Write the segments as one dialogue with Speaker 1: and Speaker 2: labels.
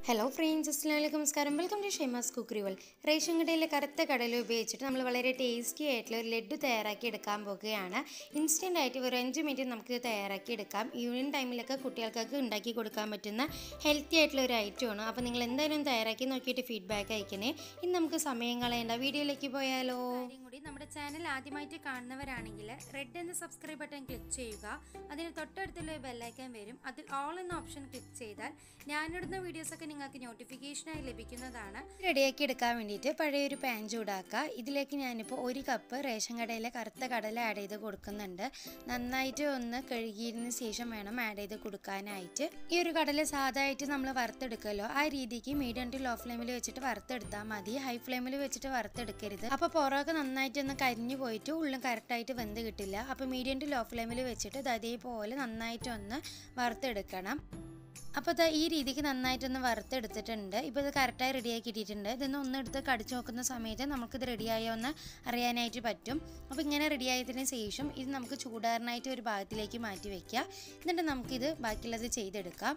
Speaker 1: hello friends അസ്ലാമലൈക്കും നമസ്കാരം welcome to Shema's cookery world ration കടയിലെ കറുത്ത കടല ഉപയോഗിച്ചിട്ട് നമ്മൾ വളരെ ടേസ്റ്റി ആയിട്ടുള്ള ഒരു ലഡു തയ്യാറാക്കി എടുക്കാൻ പോകുകയാണ് ഇൻസ്റ്റൻ്റ് ആയിട്ട് ഒരു അഞ്ച് മിനിറ്റ് നമുക്ക് ഇത് തയ്യാറാക്കി എടുക്കാം ഈവനിങ് ടൈമിലൊക്കെ കുട്ടികൾക്കൊക്കെ ഉണ്ടാക്കി കൊടുക്കാൻ പറ്റുന്ന ഹെൽത്തി ആയിട്ടുള്ള ഒരു ഐറ്റമാണ് അപ്പോൾ നിങ്ങൾ എന്തായാലും തയ്യാറാക്കി നോക്കിയിട്ട് ഫീഡ്ബാക്ക് അയക്കണേ ഇന്ന് നമുക്ക് സമയം കളയേണ്ട വീഡിയോയിലേക്ക് പോയാലോ
Speaker 2: കാര്യം കൂടി നമ്മുടെ ചാനൽ ആദ്യമായിട്ട് കാണുന്നവരാണെങ്കിൽ റെഡ് എന്ന സബ്സ്ക്രൈബ് ബട്ടൺ ക്ലിക്ക് ചെയ്യുക അതിന് തൊട്ടടുത്തുള്ള ഒരു ബെല്ലൈക്കൻ വരും അതിൽ ഓൾ എന്ന ഓപ്ഷൻ ക്ലിക്ക് ചെയ്താൽ ഞാനിടുന്ന വീഡിയോസൊക്കെ നിങ്ങൾക്ക് നോട്ടിഫിക്കേഷനായി ലഭിക്കുന്നതാണ്
Speaker 1: റെഡിയാക്കി എടുക്കാൻ വേണ്ടിയിട്ട് പഴയൊരു പാൻ ചൂടാക്കുക ഇതിലേക്ക് ഞാനിപ്പോൾ ഒരു കപ്പ് റേഷൻ കടയിലെ കറുത്ത കടല ആഡ് ചെയ്ത് കൊടുക്കുന്നുണ്ട് നന്നായിട്ട് ഒന്ന് കഴുകിയതിന് ശേഷം വേണം ആഡ് ചെയ്ത് കൊടുക്കാനായിട്ട് ഈ ഒരു കടല സാധായിട്ട് നമ്മൾ വറുത്തെടുക്കുമല്ലോ ആ രീതിക്ക് മീഡിയം ടു ലോ ഫ്ലെയിമിൽ വെച്ചിട്ട് വറുത്തെടുത്താൽ മതി ഹൈ ഫ്ലെയിമിൽ വെച്ചിട്ട് വറുത്തെടുക്കരുത് അപ്പോൾ പുറമൊക്കെ നന്നായിട്ട് ഒന്ന് കരിഞ്ഞു പോയിട്ട് ഉള്ളും കറക്റ്റായിട്ട് വെന്ത് കിട്ടില്ല അപ്പോൾ മീഡിയം ടു ലോ ഫ്ലെയിമിൽ വെച്ചിട്ട് ഇത് അതേപോലെ നന്നായിട്ട് ഒന്ന് വറുത്തെടുക്കണം അപ്പോൾ ഇത് ഈ രീതിക്ക് നന്നായിട്ടൊന്ന് വറുത്തെടുത്തിട്ടുണ്ട് ഇപ്പോൾ ഇത് കറക്റ്റായി റെഡിയാക്കി ഇട്ടിട്ടുണ്ട് ഇതൊന്ന് ഒന്ന് എടുത്ത് കടിച്ചു നോക്കുന്ന സമയത്ത് നമുക്കിത് റെഡിയായോ എന്ന് അറിയാനായിട്ട് പറ്റും അപ്പോൾ ഇങ്ങനെ റെഡിയായതിന് ശേഷം ഇത് നമുക്ക് ചൂടാറിനായിട്ട് ഒരു ഭാഗത്തിലേക്ക് മാറ്റി വയ്ക്കുക എന്നിട്ട് നമുക്കിത് ബാക്കിയുള്ളത് ചെയ്തെടുക്കാം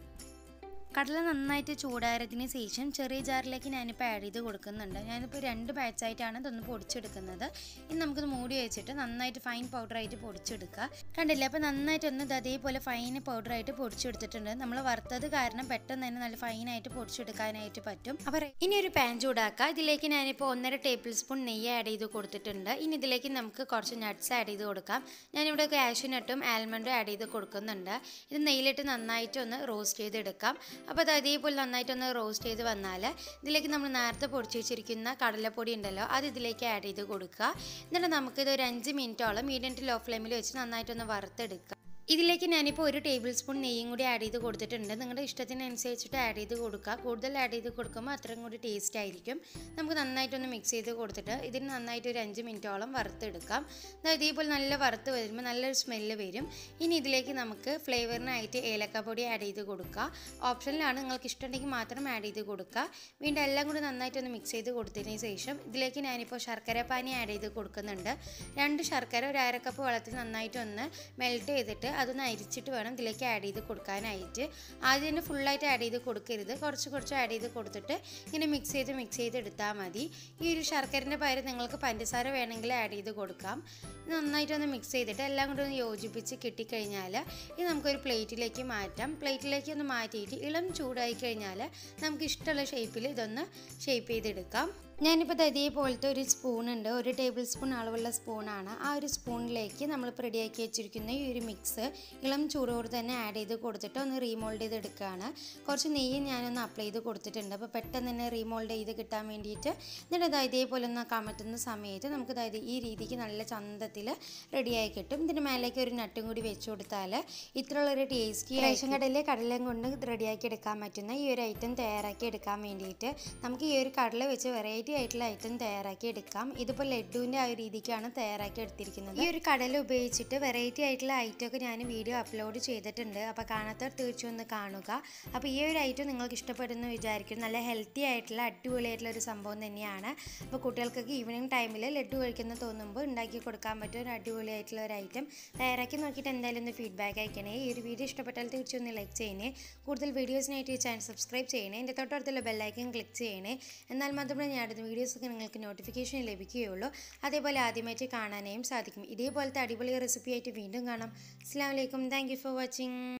Speaker 1: കടല നന്നായിട്ട് ചൂടായതിന് ശേഷം ചെറിയ ജാറിലേക്ക് ഞാനിപ്പോൾ ആഡ് ചെയ്ത് കൊടുക്കുന്നുണ്ട് ഞാനിപ്പോൾ രണ്ട് ബാച്ചായിട്ടാണ് ഇതൊന്ന് പൊടിച്ചെടുക്കുന്നത് ഇനി നമുക്കിത് മൂടി വെച്ചിട്ട് നന്നായിട്ട് ഫൈൻ പൗഡറായിട്ട് പൊടിച്ചെടുക്കുക കണ്ടില്ലേ അപ്പോൾ നന്നായിട്ടൊന്ന് ഇത് അതേപോലെ ഫൈൻ പൗഡറായിട്ട് പൊടിച്ചെടുത്തിട്ടുണ്ട് നമ്മൾ വറുത്തത് കാരണം പെട്ടെന്ന് തന്നെ നല്ല ഫൈനായിട്ട് പൊടിച്ചെടുക്കാനായിട്ട് പറ്റും അപ്പോൾ ഇനി ഒരു പാൻ ചൂടാക്കുക ഇതിലേക്ക് ഞാനിപ്പോൾ ഒന്നര ടേബിൾ സ്പൂൺ നെയ്യ് ആഡ് ചെയ്ത് കൊടുത്തിട്ടുണ്ട് ഇനി ഇതിലേക്ക് നമുക്ക് കുറച്ച് നട്ട്സ് ആഡ് ചെയ്ത് കൊടുക്കാം ഞാനിവിടെ കാഷ്യൂ നട്ടും ആൽമണ്ടും ആഡ് ചെയ്ത് കൊടുക്കുന്നുണ്ട് ഇത് നെയ്യിലിട്ട് നന്നായിട്ട് ഒന്ന് റോസ്റ്റ് ചെയ്തെടുക്കാം അപ്പോൾ അത് അതേപോലെ നന്നായിട്ടൊന്ന് റോസ്റ്റ് ചെയ്ത് വന്നാൽ ഇതിലേക്ക് നമ്മൾ നേരത്തെ പൊടിച്ച് വെച്ചിരിക്കുന്ന കടലപ്പൊടി ഉണ്ടല്ലോ അത് ഇതിലേക്ക് ആഡ് ചെയ്ത് കൊടുക്കുക എന്നിട്ട് നമുക്കിത് ഒരു അഞ്ച് മിനിറ്റോളം മീഡിയം ടു ലോ ഫ്ലെയിമിൽ വെച്ച് നന്നായിട്ടൊന്ന് വറുത്തെടുക്കുക ഇതിലേക്ക് ഞാനിപ്പോൾ ഒരു ടേബിൾ സ്പൂൺ നെയ്യും കൂടി ആഡ് ചെയ്ത് കൊടുത്തിട്ടുണ്ട് നിങ്ങളുടെ ഇഷ്ടത്തിനനുസരിച്ചിട്ട് ആഡ് ചെയ്ത് കൊടുക്കുക കൂടുതൽ ആഡ് ചെയ്ത് കൊടുക്കുമ്പോൾ അത്രയും കൂടി ടേസ്റ്റ് ആയിരിക്കും നമുക്ക് നന്നായിട്ടൊന്ന് മിക്സ് ചെയ്ത് കൊടുത്തിട്ട് ഇതിന് നന്നായിട്ട് ഒരു അഞ്ച് മിനിറ്റോളം വറുത്തെടുക്കാം ഇതേപോലെ നല്ല വറുത്ത് വരുമ്പോൾ നല്ലൊരു സ്മെല്ല് വരും ഇനി ഇതിലേക്ക് നമുക്ക് ഫ്ലേവറിനായിട്ട് ഏലക്കപ്പൊടി ആഡ് ചെയ്ത് കൊടുക്കുക ഓപ്ഷനിലാണ് നിങ്ങൾക്ക് ഇഷ്ടമുണ്ടെങ്കിൽ മാത്രം ആഡ് ചെയ്ത് കൊടുക്കുക വീണ്ടും എല്ലാം കൂടി നന്നായിട്ടൊന്ന് മിക്സ് ചെയ്ത് കൊടുത്തതിന് ശേഷം ഇതിലേക്ക് ഞാനിപ്പോൾ ശർക്കര പാനി ആഡ് ചെയ്ത് കൊടുക്കുന്നുണ്ട് രണ്ട് ശർക്കര ഒരു അരക്കപ്പ് വെള്ളത്തിൽ നന്നായിട്ടൊന്ന് മെൽറ്റ് ചെയ്തിട്ട് അതൊന്ന് അരിച്ചിട്ട് വേണം ഇതിലേക്ക് ആഡ് ചെയ്ത് കൊടുക്കാനായിട്ട് ആദ്യം തന്നെ ഫുള്ളായിട്ട് ആഡ് ചെയ്ത് കൊടുക്കരുത് കുറച്ച് കുറച്ച് ആഡ് ചെയ്ത് കൊടുത്തിട്ട് ഇങ്ങനെ മിക്സ് ചെയ്ത് മിക്സ് ചെയ്ത് എടുത്താൽ മതി ഈ ഒരു ശർക്കരൻ്റെ പകരം നിങ്ങൾക്ക് പഞ്ചസാര വേണമെങ്കിൽ ആഡ് ചെയ്ത് കൊടുക്കാം ഇത് നന്നായിട്ടൊന്ന് മിക്സ് ചെയ്തിട്ട് എല്ലാം കൂടി ഒന്ന് യോജിപ്പിച്ച് കിട്ടിക്കഴിഞ്ഞാൽ ഇത് നമുക്കൊരു പ്ലേറ്റിലേക്ക് മാറ്റാം പ്ലേറ്റിലേക്ക് ഒന്ന് മാറ്റിയിട്ട് ഇളം ചൂടായി കഴിഞ്ഞാൽ നമുക്ക് ഇഷ്ടമുള്ള ഷേപ്പിൽ ഇതൊന്ന് ഷേപ്പ് ചെയ്തെടുക്കാം ഞാനിപ്പോൾ ഇതേപോലത്തെ ഒരു സ്പൂൺ ഉണ്ട് ഒരു ടേബിൾ സ്പൂൺ അളവുള്ള സ്പൂണാണ് ആ ഒരു സ്പൂണിലേക്ക് നമ്മളിപ്പോൾ റെഡിയാക്കി വെച്ചിരിക്കുന്ന ഈ ഒരു മിക്സ് ഇളം ചൂടോട് തന്നെ ആഡ് ചെയ്ത് കൊടുത്തിട്ട് ഒന്ന് റീമോൾഡ് ചെയ്ത് എടുക്കുകയാണ് കുറച്ച് നെയ്യ് ഞാനൊന്ന് അപ്ലൈ ചെയ്ത് കൊടുത്തിട്ടുണ്ട് അപ്പോൾ പെട്ടെന്ന് തന്നെ റീമോൾഡ് ചെയ്ത് കിട്ടാൻ വേണ്ടിയിട്ട് എന്നിട്ട് അത് ഇതേപോലെ ഒന്ന് കമറ്റുന്ന സമയത്ത് നമുക്ക് അതായത് ഈ രീതിക്ക് നല്ല ചന്തത്തിൽ റെഡിയായി കിട്ടും ഇതിന് മേലേക്ക് ഒരു നട്ടും കൂടി വെച്ച് കൊടുത്താൽ ഇത്രയുള്ളൊരു ടേസ്റ്റി റേഷൻ കടയിലെ കടലയും കൊണ്ട് റെഡിയാക്കി എടുക്കാൻ പറ്റുന്ന ഈ ഒരു ഐറ്റം തയ്യാറാക്കി എടുക്കാൻ വേണ്ടിയിട്ട് നമുക്ക് ഈ ഒരു കടല വെച്ച് വെറൈറ്റി ആയിട്ടുള്ള ഐറ്റം തയ്യാറാക്കി എടുക്കാം ഇതിപ്പോൾ ലഡുവിൻ്റെ ആ ഒരു രീതിക്കാണ് തയ്യാറാക്കി എടുത്തിരിക്കുന്നത് ഈ ഒരു കടല ഉപയോഗിച്ചിട്ട് വെറൈറ്റി ആയിട്ടുള്ള ഐറ്റം ഒക്കെ ഞാൻ വീഡിയോ അപ്ലോഡ് ചെയ്തിട്ടുണ്ട് അപ്പോൾ കാണാത്തവർ തീർച്ചയായും ഒന്ന് കാണുക അപ്പോൾ ഈ ഒരു ഐറ്റം നിങ്ങൾക്ക് ഇഷ്ടപ്പെടുന്നു വിചാരിക്കും നല്ല ഹെൽത്തി ആയിട്ടുള്ള അടിപൊളിയായിട്ടുള്ള ഒരു സംഭവം തന്നെയാണ് അപ്പോൾ കുട്ടികൾക്കൊക്കെ ഈവനിങ് ടൈമിൽ ലഡു കഴിക്കുന്ന തോന്നുമ്പോൾ ഉണ്ടാക്കി കൊടുക്കാൻ പറ്റിയ ഒരു അടിപൊളിയായിട്ടുള്ള ഒരു ഐറ്റം തയ്യാറാക്കി നോക്കിയിട്ട് എന്തായാലും ഒന്ന് ഫീഡ്ബാക്ക് അയക്കണേ ഈ ഒരു വീഡിയോ ഇഷ്ടപ്പെട്ടാൽ തീർച്ചയായും ഒന്ന് ലൈക്ക് ചെയ്യണേ കൂടുതൽ വീഡിയോസിനായിട്ട് ഈ ചാനൽ സബ്സ്ക്രൈബ് ചെയ്യണേ എൻ്റെ തൊട്ടടുത്തുള്ള ബെല്ലൈക്കൻ ക്ലിക്ക് ചെയ്യണേ എന്നാൽ മാത്രമേ ഞാൻ അടുത്ത വീഡിയോസൊക്കെ നിങ്ങൾക്ക് നോട്ടിഫിക്കേഷൻ ലഭിക്കുകയുള്ളൂ അതേപോലെ ആദ്യമായിട്ട് കാണാനായും സാധിക്കും ഇതേപോലത്തെ അടിപൊളി റെസിപ്പി ആയിട്ട് വീണ്ടും കാണാം അസ്സാം വലൈക്കും താങ്ക് യു ഫോർ വാച്ചിങ്